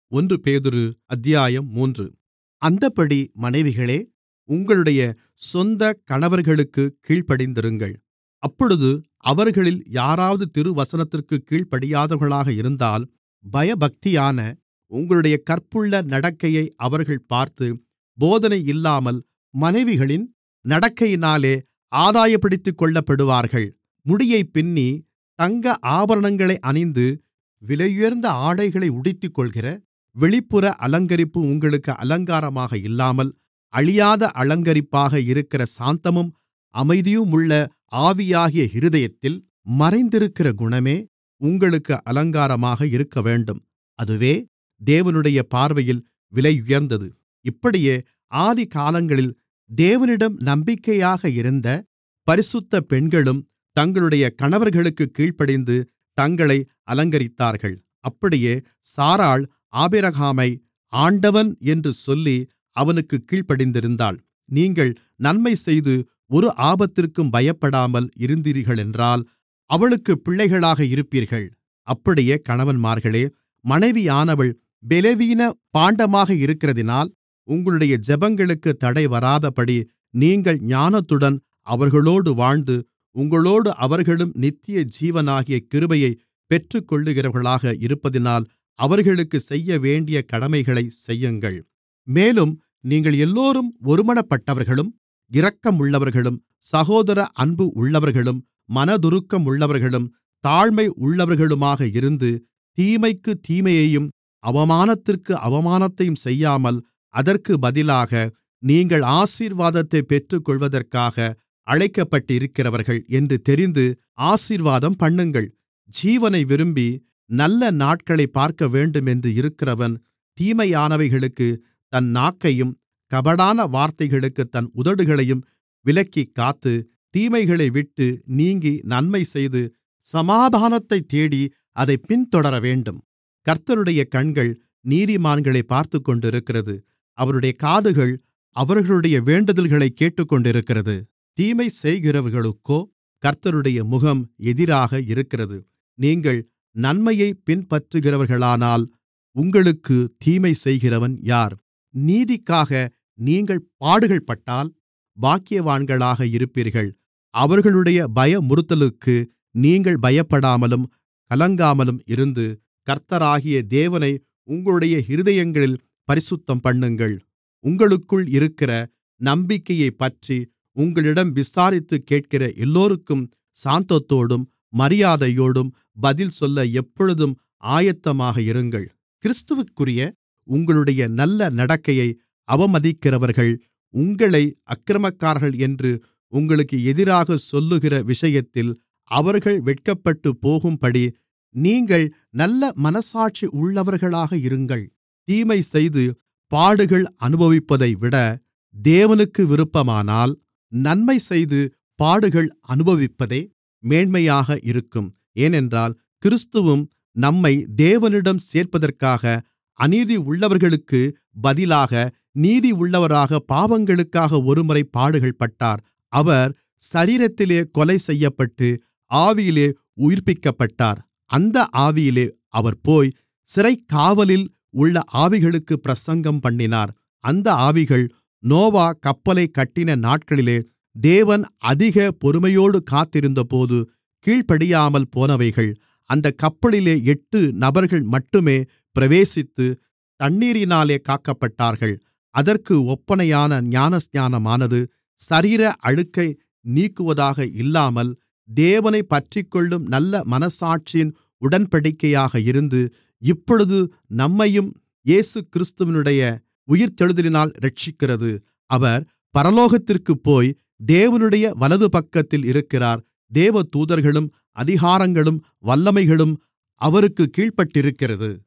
ஒன்று பேதுரு அத்தியாயம் மூன்று அந்தப்படி மனைவிகளே உங்களுடைய சொந்தக் கணவர்களுக்குக் கீழ்ப்படிந்திருங்கள் அப்பொழுது அவர்களில் யாராவது திருவசனத்திற்குக் கீழ்ப்படியாதவர்களாக இருந்தால் பயபக்தியான உங்களுடைய கற்புள்ள நடக்கையை அவர்கள் பார்த்து போதனை இல்லாமல் மனைவிகளின் நடக்கையினாலே ஆதாயப்படுத்திக்கொள்ளப்படுவார்கள் முடியைப் பின்னி தங்க ஆபரணங்களை அணிந்து விலையுயர்ந்த ஆடைகளை உடுத்திக்கொள்கிற வெளிப்புற அலங்கரிப்பு உங்களுக்கு அலங்காரமாக இல்லாமல் அழியாத அலங்கரிப்பாக இருக்கிற சாந்தமும் அமைதியுமுள்ள ஆவியாகிய இருதயத்தில் மறைந்திருக்கிற குணமே உங்களுக்கு அலங்காரமாக இருக்கவேண்டும் அதுவே தேவனுடைய பார்வையில் விலையுயர்ந்தது இப்படியே ஆதிகாலங்களில் தேவனிடம் நம்பிக்கையாக இருந்த பரிசுத்த பெண்களும் தங்களுடைய கணவர்களுக்குக் கீழ்ப்படிந்து தங்களை அலங்கரித்தார்கள் அப்படியே சாராள் ஆபிரகாமை ஆண்டவன் என்று சொல்லி அவனுக்குக் கீழ்ப்படிந்திருந்தாள் நீங்கள் நன்மைசெய்து ஒரு ஆபத்திற்கும் பயப்படாமல் இருந்தீர்களென்றால் அவளுக்குப் பிள்ளைகளாக இருப்பீர்கள் அப்படியே கணவன்மார்களே மனைவியானவள் பெலவீன பாண்டமாக இருக்கிறதினால் உங்களுடைய ஜெபங்களுக்குத் தடை வராதபடி நீங்கள் ஞானத்துடன் அவர்களோடு வாழ்ந்து உங்களோடு அவர்களும் நித்திய ஜீவனாகிய கிருபையைப் பெற்றுக்கொள்ளுகிறவர்களாக இருப்பதினால் அவர்களுக்குச் செய்யவேண்டிய கடமைகளைச் செய்யுங்கள் மேலும் நீங்கள் எல்லோரும் ஒருமனப்பட்டவர்களும் இரக்கமுள்ளவர்களும் சகோதர அன்பு உள்ளவர்களும் மனதுருக்கமுள்ளவர்களும் தாழ்மை உள்ளவர்களுமாக இருந்து தீமைக்குத் தீமையையும் அவமானத்திற்கு அவமானத்தையும் செய்யாமல் அதற்குப் பதிலாக நீங்கள் ஆசீர்வாதத்தைப் பெற்றுக்கொள்வதற்காக அழைக்கப்பட்டிருக்கிறவர்கள் என்று தெரிந்து ஆசீர்வாதம்பண்ணுங்கள் ஜீவனை விரும்பி நல்ல நாட்களைப் பார்க்கவேண்டுமென்று இருக்கிறவன் தீமையானவைகளுக்குத் தன் நாக்கையும் கபடான வார்த்தைகளுக்குத் தன் உதடுகளையும் விலக்கிக்காத்து தீமைகளைவிட்டு நீங்கி நன்மைசெய்து சமாதானத்தைத் தேடி அதைப் பின்தொடரவேண்டும் கர்த்தருடைய கண்கள் நீதிமான்களைப் பார்த்துக்கொண்டிருக்கிறது அவருடைய காதுகள் அவர்களுடைய வேண்டுதல்களைக் கேட்டுக்கொண்டிருக்கிறது தீமை செய்கிறவர்களுக்கோ கர்த்தருடைய முகம் எதிராக இருக்கிறது நீங்கள் நன்மையைப் பின்பற்றுகிறவர்களானால் உங்களுக்குத் தீமை செய்கிறவன் யார் நீதிக்காக நீங்கள் பாடுகள்பட்டால் பாக்கியவான்களாக இருப்பீர்கள் அவர்களுடைய பயமுறுத்தலுக்கு நீங்கள் பயப்படாமலும் கலங்காமலும் இருந்து கர்த்தராகிய தேவனை உங்களுடைய இருதயங்களில் பரிசுத்தம்பண்ணுங்கள் உங்களுக்குள் இருக்கிற நம்பிக்கையைப்பற்றி உங்களிடம் விசாரித்துக் கேட்கிற எல்லோருக்கும் சாந்தத்தோடும் மரியாதையோடும் பதில் சொல்ல எப்பொழுதும் ஆயத்தமாக இருங்கள் கிறிஸ்துவிற்குரிய உங்களுடைய நல்ல நடக்கையை அவமதிக்கிறவர்கள் உங்களை அக்கிரமக்காரர்கள் என்று உங்களுக்கு எதிராகச் சொல்லுகிற விஷயத்தில் அவர்கள் வெட்கப்பட்டுப் போகும்படி நீங்கள் நல்ல மனச்சாட்சி உள்ளவர்களாக இருங்கள் தீமைசெய்து பாடுகள் அனுபவிப்பதைவிட தேவனுக்கு விருப்பமானால் நன்மைசெய்து பாடுகள் அனுபவிப்பதே மேன்மையாக இருக்கும் ஏனென்றால் கிறிஸ்துவும் நம்மை தேவனிடம் சேர்ப்பதற்காக அநீதி உள்ளவர்களுக்குப் பதிலாக நீதியுள்ளவராக பாவங்களுக்காக ஒருமுறை பாடுகள்பட்டார் அவர் சரீரத்திலே கொலை செய்யப்பட்டு ஆவியிலே உயிர்ப்பிக்கப்பட்டார் அந்த ஆவியிலே அவர் போய் சிறைக்காவலில் உள்ள ஆவிகளுக்குப் பிரசங்கம்பண்ணினார் அந்த ஆவிகள் நோவா கப்பலைக் கட்டின நாட்களிலே தேவன் அதிக பொறுமையோடு காத்திருந்தபோது கீழ்ப்படியாமல் போனவைகள் அந்தக் கப்பலிலே எட்டு நபர்கள் மட்டுமே பிரவேசித்து தண்ணீரினாலே காக்கப்பட்டார்கள் அதற்கு ஒப்பனையான ஞானஸ்நானமானது சரீர அழுக்கை நீக்குவதாக இல்லாமல் தேவனைப் பற்றிக்கொள்ளும் நல்ல மனச்சாட்சியின் உடன்படிக்கையாக இருந்து இப்பொழுது நம்மையும் இயேசுகிறிஸ்துவினுடைய உயிர்த்தெழுதலினால் இரட்சிக்கிறது அவர் பரலோகத்திற்குப் போய் தேவனுடைய வலதுபக்கத்தில் இருக்கிறார் தேவதூதர்களும் அதிகாரங்களும் வல்லமைகளும் அவருக்குக் கீழ்ப்பட்டிருக்கிறது